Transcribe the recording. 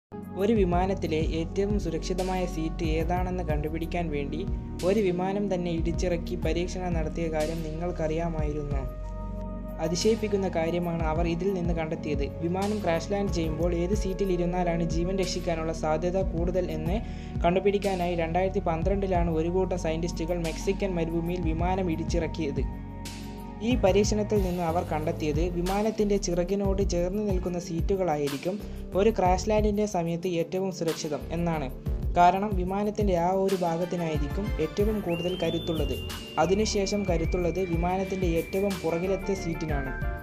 ഒരു വിമാനത്തിലെ ഏറ്റവും സുരക്ഷിതമായ സീറ്റ് ഏതാണെന്ന് കണ്ടുപിടിക്കാൻ വേണ്ടി ഒരു വിമാനം തന്നെ ഇടിച്ചിറക്കി പരീക്ഷണം നടത്തിയ കാര്യം നിങ്ങൾക്കറിയാമായിരുന്നോ അതിശയിപ്പിക്കുന്ന കാര്യമാണ് അവർ ഇതിൽ നിന്ന് കണ്ടെത്തിയത് വിമാനം ക്രാഷ് ലാൻഡ് ചെയ്യുമ്പോൾ ഏത് സീറ്റിൽ ഇരുന്നാലാണ് ജീവൻ രക്ഷിക്കാനുള്ള സാധ്യത കൂടുതൽ എന്ന് കണ്ടുപിടിക്കാനായി രണ്ടായിരത്തി പന്ത്രണ്ടിലാണ് ഒരു കൂട്ടം സയൻറ്റിസ്റ്റുകൾ മെക്സിക്കൻ മരുഭൂമിയിൽ വിമാനം ഇടിച്ചിറക്കിയത് ഈ പരീക്ഷണത്തിൽ നിന്ന് അവർ കണ്ടെത്തിയത് വിമാനത്തിൻ്റെ ചിറകിനോട് ചേർന്ന് നിൽക്കുന്ന സീറ്റുകളായിരിക്കും ഒരു ക്രാഷ് ലാൻഡിൻ്റെ സമയത്ത് ഏറ്റവും സുരക്ഷിതം എന്നാണ് കാരണം വിമാനത്തിൻ്റെ ആ ഒരു ഭാഗത്തിനായിരിക്കും ഏറ്റവും കൂടുതൽ കരുത്തുള്ളത് അതിനുശേഷം കരുത്തുള്ളത് വിമാനത്തിൻ്റെ ഏറ്റവും പുറകിലത്തെ സീറ്റിനാണ്